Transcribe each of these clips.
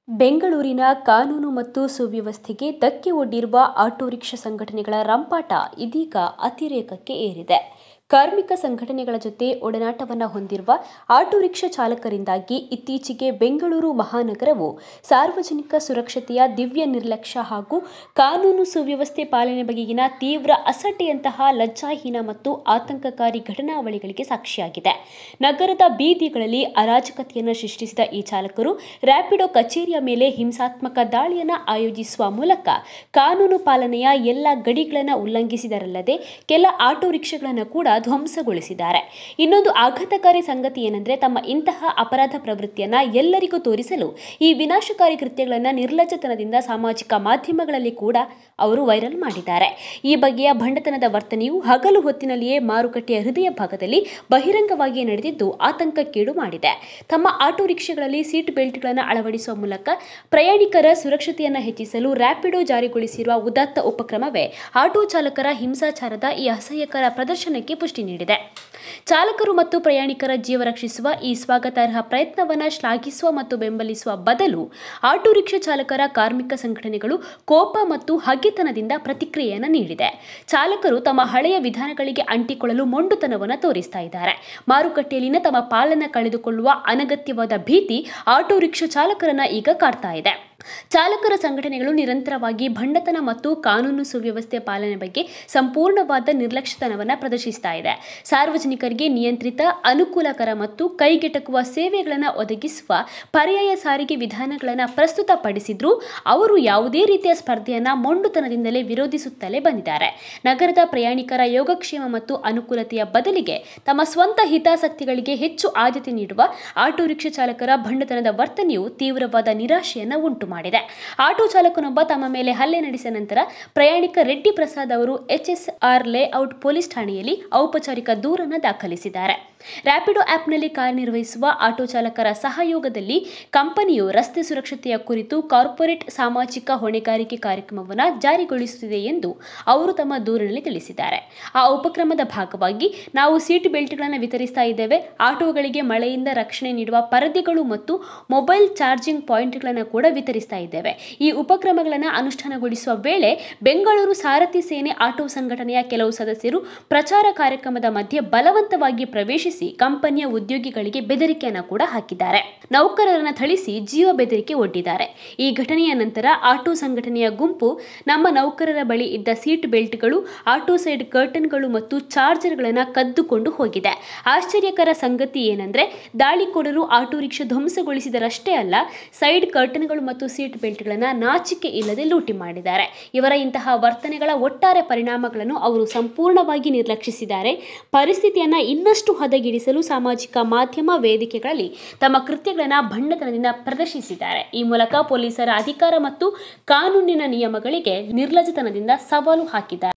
ಬೆಂಗಳೂರಿನ ಕಾನೂನು ಮತ್ತು ಸುವ್ಯವಸ್ಥೆಗೆ ಧಕ್ಕೆ ಒಡ್ಡಿರುವ ಆಟೋ ರಿಕ್ಷಾ ಸಂಘಟನೆಗಳ ರಂಪಾಟ ಇದೀಗ ಅತಿರೇಕಕ್ಕೆ ಏರಿದೆ ಕಾರ್ಮಿಕ ಸಂಘಟನೆಗಳ ಜೊತೆ ಒಡನಾಟವನ್ನು ಹೊಂದಿರುವ ಆಟೋ ರಿಕ್ಷಾ ಚಾಲಕರಿಂದಾಗಿ ಇತ್ತೀಚೆಗೆ ಬೆಂಗಳೂರು ಮಹಾನಗರವು ಸಾರ್ವಜನಿಕ ಸುರಕ್ಷತೆಯ ದಿವ್ಯ ನಿರ್ಲಕ್ಷ್ಯ ಹಾಗೂ ಕಾನೂನು ಸುವ್ಯವಸ್ಥೆ ಪಾಲನೆ ಬಗೆಗಿನ ತೀವ್ರ ಅಸಡ್ಡೆಯಂತಹ ಲಜ್ಜಾಹೀನ ಮತ್ತು ಆತಂಕಕಾರಿ ಘಟನಾವಳಿಗಳಿಗೆ ಸಾಕ್ಷಿಯಾಗಿದೆ ನಗರದ ಬೀದಿಗಳಲ್ಲಿ ಅರಾಜಕತೆಯನ್ನು ಸೃಷ್ಟಿಸಿದ ಈ ಚಾಲಕರು ರ್ಯಾಪಿಡೋ ಕಚೇರಿಯ ಮೇಲೆ ಹಿಂಸಾತ್ಮಕ ದಾಳಿಯನ್ನು ಆಯೋಜಿಸುವ ಮೂಲಕ ಕಾನೂನು ಪಾಲನೆಯ ಎಲ್ಲ ಗಡಿಗಳನ್ನು ಉಲ್ಲಂಘಿಸಿದರಲ್ಲದೆ ಕೆಲ ಆಟೋ ರಿಕ್ಷಾಗಳನ್ನು ಕೂಡ ಧ್ವಂಸಗೊಳಿಸಿದ್ದಾರೆ ಇನ್ನೊಂದು ಆಘಾತಕಾರಿ ಸಂಗತಿ ಏನಂದ್ರೆ ತಮ್ಮ ಇಂತಹ ಅಪರಾಧ ಪ್ರವೃತ್ತಿಯನ್ನ ಎಲ್ಲರಿಗೂ ತೋರಿಸಲು ಈ ವಿನಾಶಕಾರಿ ಕೃತ್ಯಗಳನ್ನು ನಿರ್ಲಜ್ಜತನದಿಂದ ಸಾಮಾಜಿಕ ಮಾಧ್ಯಮಗಳಲ್ಲಿ ಕೂಡ ಅವರು ವೈರಲ್ ಮಾಡಿದ್ದಾರೆ ಈ ಬಗೆಯ ಭಂಡತನದ ವರ್ತನೆಯು ಹಗಲು ಹೊತ್ತಿನಲ್ಲಿಯೇ ಮಾರುಕಟ್ಟೆಯ ಹೃದಯ ಭಾಗದಲ್ಲಿ ಬಹಿರಂಗವಾಗಿ ನಡೆದಿದ್ದು ಆತಂಕಕ್ಕೀಡು ಮಾಡಿದೆ ತಮ್ಮ ಆಟೋ ರಿಕ್ಷಾಗಳಲ್ಲಿ ಸೀಟ್ ಬೆಲ್ಟ್ಗಳನ್ನು ಅಳವಡಿಸುವ ಮೂಲಕ ಪ್ರಯಾಣಿಕರ ಸುರಕ್ಷತೆಯನ್ನು ಹೆಚ್ಚಿಸಲು ರ್ಯಾಪಿಡೋ ಜಾರಿಗೊಳಿಸಿರುವ ಉದಾತ್ತ ಉಪಕ್ರಮವೇ ಆಟೋ ಚಾಲಕರ ಹಿಂಸಾಚಾರದ ಈ ಅಸಹ್ಯಕರ ಪ್ರದರ್ಶನಕ್ಕೆ ಪುಷ್ಟಿ ನೀಡಿದೆ ಚಾಲಕರು ಮತ್ತು ಪ್ರಯಾಣಿಕರ ಜೀವ ರಕ್ಷಿಸುವ ಈ ಸ್ವಾಗತಾರ್ಹ ಪ್ರಯತ್ನವನ್ನು ಶ್ಲಾಘಿಸುವ ಮತ್ತು ಬೆಂಬಲಿಸುವ ಬದಲು ಆಟೋ ರಿಕ್ಷಾ ಚಾಲಕರ ಕಾರ್ಮಿಕ ಸಂಘಟನೆಗಳು ಕೋಪ ಮತ್ತು ಹಗೆತನದಿಂದ ಪ್ರತಿಕ್ರಿಯೆಯನ್ನು ನೀಡಿದೆ ಚಾಲಕರು ತಮ್ಮ ಹಳೆಯ ವಿಧಾನಗಳಿಗೆ ಅಂಟಿಕೊಳ್ಳಲು ಮೊಂಡುತನವನ್ನು ತೋರಿಸ್ತಾ ಇದ್ದಾರೆ ಮಾರುಕಟ್ಟೆಯಲ್ಲಿನ ತಮ್ಮ ಪಾಲನ್ನ ಕಳೆದುಕೊಳ್ಳುವ ಅನಗತ್ಯವಾದ ಭೀತಿ ಆಟೋ ರಿಕ್ಷಾ ಚಾಲಕರನ್ನ ಈಗ ಕಾಡ್ತಾ ಇದೆ ಚಾಲಕರ ಸಂಘಟನೆಗಳು ನಿರಂತರವಾಗಿ ಭಂಡತನ ಮತ್ತು ಕಾನೂನು ಸುವ್ಯವಸ್ಥೆ ಪಾಲನೆ ಬಗ್ಗೆ ಸಂಪೂರ್ಣವಾದ ನಿರ್ಲಕ್ಷ್ಯತನವನ್ನು ಪ್ರದರ್ಶಿಸ್ತಾ ಇದೆ ಸಾರ್ವಜನಿಕರಿಗೆ ನಿಯಂತ್ರಿತ ಅನುಕೂಲಕರ ಮತ್ತು ಕೈಗೆಟಕುವ ಸೇವೆಗಳನ್ನು ಒದಗಿಸುವ ಪರ್ಯಾಯ ಸಾರಿಗೆ ವಿಧಾನಗಳನ್ನು ಪ್ರಸ್ತುತಪಡಿಸಿದ್ರೂ ಅವರು ಯಾವುದೇ ರೀತಿಯ ಸ್ಪರ್ಧೆಯನ್ನು ಮೊಂಡುತನದಿಂದಲೇ ವಿರೋಧಿಸುತ್ತಲೇ ಬಂದಿದ್ದಾರೆ ನಗರದ ಪ್ರಯಾಣಿಕರ ಯೋಗಕ್ಷೇಮ ಮತ್ತು ಅನುಕೂಲತೆಯ ಬದಲಿಗೆ ತಮ್ಮ ಸ್ವಂತ ಹಿತಾಸಕ್ತಿಗಳಿಗೆ ಹೆಚ್ಚು ಆದ್ಯತೆ ನೀಡುವ ಆಟೋ ರಿಕ್ಷಾ ಚಾಲಕರ ಭಂಡತನದ ವರ್ತನೆಯು ತೀವ್ರವಾದ ನಿರಾಶೆಯನ್ನು ಉಂಟು ಮಾಡಿದೆ ಆಟೋ ಚಾಲಕನೊಬ್ಬ ತಮ್ಮ ಮೇಲೆ ಹಲ್ಲೆ ನಡೆಸಿದ ನಂತರ ಪ್ರಯಾಣಿಕ ರೆಡ್ಡಿ ಪ್ರಸಾದ್ ಅವರು ಎಚ್ಎಸ್ಆರ್ ಲೇಔಟ್ ಪೊಲೀಸ್ ಠಾಣೆಯಲ್ಲಿ ಔಪಚಾರಿಕ ದೂರನ್ನು ದಾಖಲಿಸಿದ್ದಾರೆ ರ್ಯಾಪಿಡೋ ಆ್ಯಪ್ನಲ್ಲಿ ಕಾರ್ಯನಿರ್ವಹಿಸುವ ಆಟೋ ಚಾಲಕರ ಸಹಯೋಗದಲ್ಲಿ ಕಂಪನಿಯು ರಸ್ತೆ ಸುರಕ್ಷತೆಯ ಕುರಿತು ಕಾರ್ಪೊರೇಟ್ ಸಾಮಾಜಿಕ ಹೊಣೆಗಾರಿಕೆ ಕಾರ್ಯಕ್ರಮವನ್ನು ಜಾರಿಗೊಳಿಸುತ್ತಿದೆ ಎಂದು ಅವರು ತಮ್ಮ ದೂರಿನಲ್ಲಿ ತಿಳಿಸಿದ್ದಾರೆ ಆ ಉಪಕ್ರಮದ ಭಾಗವಾಗಿ ನಾವು ಸೀಟ್ ಬೆಲ್ಟ್ಗಳನ್ನು ವಿತರಿಸ್ತಾ ಇದ್ದೇವೆ ಆಟೋಗಳಿಗೆ ಮಳೆಯಿಂದ ರಕ್ಷಣೆ ನೀಡುವ ಪರದೆಗಳು ಮತ್ತು ಮೊಬೈಲ್ ಚಾರ್ಜಿಂಗ್ ಪಾಯಿಂಟ್ಗಳನ್ನು ಕೂಡ ವಿತರಿಸ್ತಾ ಇದ್ದೇವೆ ಈ ಉಪಕ್ರಮಗಳನ್ನು ಅನುಷ್ಠಾನಗೊಳಿಸುವ ವೇಳೆ ಬೆಂಗಳೂರು ಸಾರಥಿ ಸೇನೆ ಆಟೋ ಸಂಘಟನೆಯ ಕೆಲವು ಸದಸ್ಯರು ಪ್ರಚಾರ ಕಾರ್ಯಕ್ರಮದ ಮಧ್ಯೆ ಬಲವಂತವಾಗಿ ಪ್ರವೇಶಿಸಿ ಕಂಪನಿಯ ಉದ್ಯೋಗಿಗಳಿಗೆ ಬೆದರಿಕೆಯನ್ನು ಕೂಡ ಹಾಕಿದ್ದಾರೆ ನೌಕರರನ್ನು ಥಳಿಸಿ ಜೀವ ಬೆದರಿಕೆ ಒಡ್ಡಿದ್ದಾರೆ ಈ ಘಟನೆಯ ನಂತರ ಆಟೋ ಸಂಘಟನೆಯ ಗುಂಪು ನಮ್ಮ ನೌಕರರ ಬಳಿ ಇದ್ದ ಸೀಟ್ ಬೆಲ್ಟ್ಗಳು ಆಟೋ ಸೈಡ್ ಕರ್ಟನ್ಗಳು ಮತ್ತು ಚಾರ್ಜರ್ಗಳನ್ನು ಕದ್ದುಕೊಂಡು ಹೋಗಿದೆ ಆಶ್ಚರ್ಯಕರ ಸಂಗತಿ ಏನಂದ್ರೆ ದಾಳಿಕೋರರು ಆಟೋ ರಿಕ್ಷಾ ಧ್ವಂಸಗೊಳಿಸಿದರಷ್ಟೇ ಅಲ್ಲ ಸೈಡ್ ಕರ್ಟನ್ಗಳು ಮತ್ತು ಸೀಟ್ ಬೆಲ್ಟ್ಗಳನ್ನು ನಾಚಿಕೆ ಇಲ್ಲದೆ ಲೂಟಿ ಮಾಡಿದ್ದಾರೆ ಇವರ ಇಂತಹ ವರ್ತನೆಗಳ ಒಟ್ಟಾರೆ ಪರಿಣಾಮಗಳನ್ನು ಅವರು ಸಂಪೂರ್ಣವಾಗಿ ನಿರ್ಲಕ್ಷಿಸಿದ್ದಾರೆ ಪರಿಸ್ಥಿತಿಯನ್ನು ಇನ್ನಷ್ಟು ಹದಗೆಡಿಸಲು ಸಾಮಾಜಿಕ ಮಾಧ್ಯಮ ವೇದಿಕೆಗಳಲ್ಲಿ ತಮ್ಮ ಕೃತ್ಯಗಳನ್ನು ಭಂಡತನದಿಂದ ಪ್ರದರ್ಶಿಸಿದ್ದಾರೆ ಈ ಮೂಲಕ ಪೊಲೀಸರ ಅಧಿಕಾರ ಮತ್ತು ಕಾನೂನಿನ ನಿಯಮಗಳಿಗೆ ನಿರ್ಲಜ್ಜತನದಿಂದ ಸವಾಲು ಹಾಕಿದ್ದಾರೆ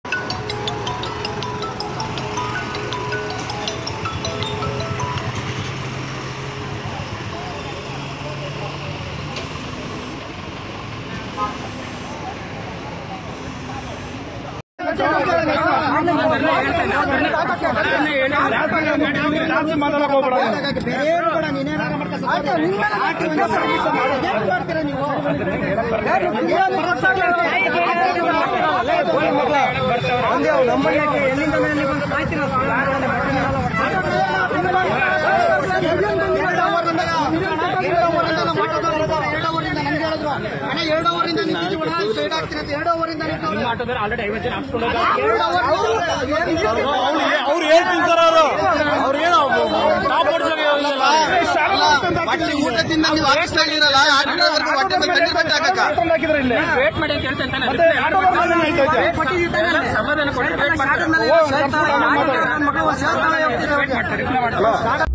ಜಾಸ್ತಿ ಮಾತಾಡಕ್ ಹೋಗ್ಬೇಡ ಬೇರೆ ಏನು ಬೇಡ ನೀನೇನಾರ ಮಾಡ್ಕೊ ಸ್ವಲ್ಪ. ಏನ್ ಮಾಡ್ತೀರ ನೀವು ಒಂದೇ ಅವ್ನು ನಂಬಳಿಕೆ ಎಲ್ಲಿಂದ ಮೇಲೆ ಬಂದು ಸಾಯ್ತೀರಲ್ಲ, ಯಾರು ಅಣ್ಣ ಎರಡು ಅವರಿಂದ ನಿಂತಿದ್ದೀವಣ್ಣ ಸೈಡ್ ಆಗ್ತೀನಿ ಅಂತ ಎರಡು ಅವರಿಂದ ಅವ್ರು ಏನ್ ತಿಂತಾರ ಅವರು ಅವ್ರು ಏನು ಟಾಪ್ ಬಟ್ಟೆ ಊಟದಿಂದ ನೀವು ಆಫೀಸ್ನಾಗ ಇರಲ್ಲ ಆಟೋವರೆಗೂ ಹೊಟ್ಟೆ ಮೇಲೆ ಕಣ್ಣೀರ್ ಬಟ್ಟೆ ಹಾಕಕ್ಕ ಹಾಕಿದ್ರೆ ಇಲ್ಲಿ ವೇಟ್ ಮಾಡಿ ಅಂತ ಹೇಳ್ತೇನೆ ತಾನೆ. ಮತ್ತೆ ಆಟೋ ಮಾಲೀಕ ಹೇಳ್ತೈತೆ. ಸಮಾಧಾನ ಕೊಟ್ಟು ವೇಟ್ ಮಾಡ್ತಾರೆ ಮಗಳು